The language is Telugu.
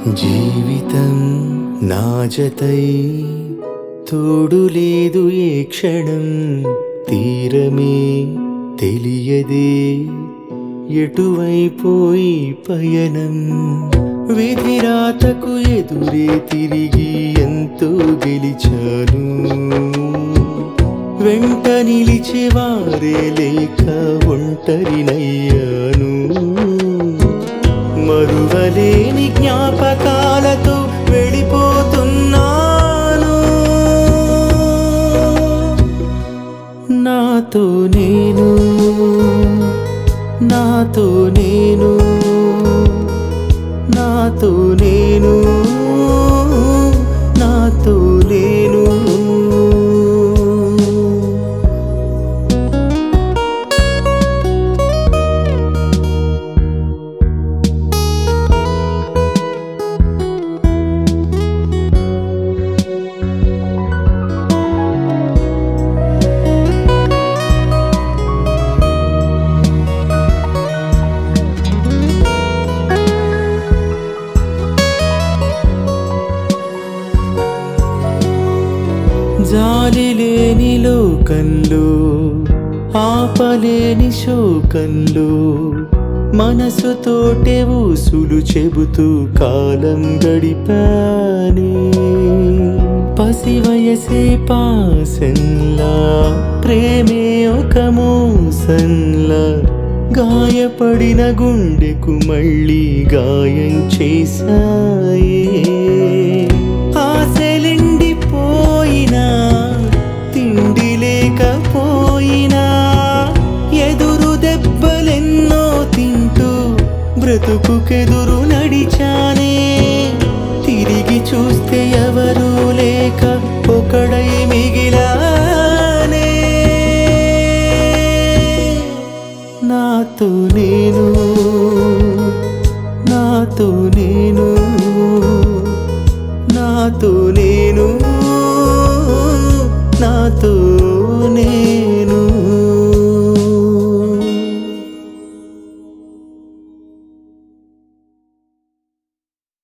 జీవితం నా జతై తోడు లేదు ఏ క్షణం తీరమే తెలియదే ఎటువైపోయి పయనం విధిరాతకు ఎదురే తిరిగి ఎంతో గెలిచాను వెంట నిలిచేవారే లేక ఒంటరినయ్యాను మరువలేని జ్ఞాపకాలతో వెళ్ళిపోతున్నాను నాతో నేను నాతో నేను నాతో నేను నాతో నేను జాలి లేని లోకంలో ఆపలేని శోకంలో మనసుతోటే ఊసులు చెబుతూ కాలం గడిపానే పసి వయసే పాసంలా ప్రేమే ఒక మోసంలా గాయపడిన గుండెకు మళ్ళీ గాయం చేశాయే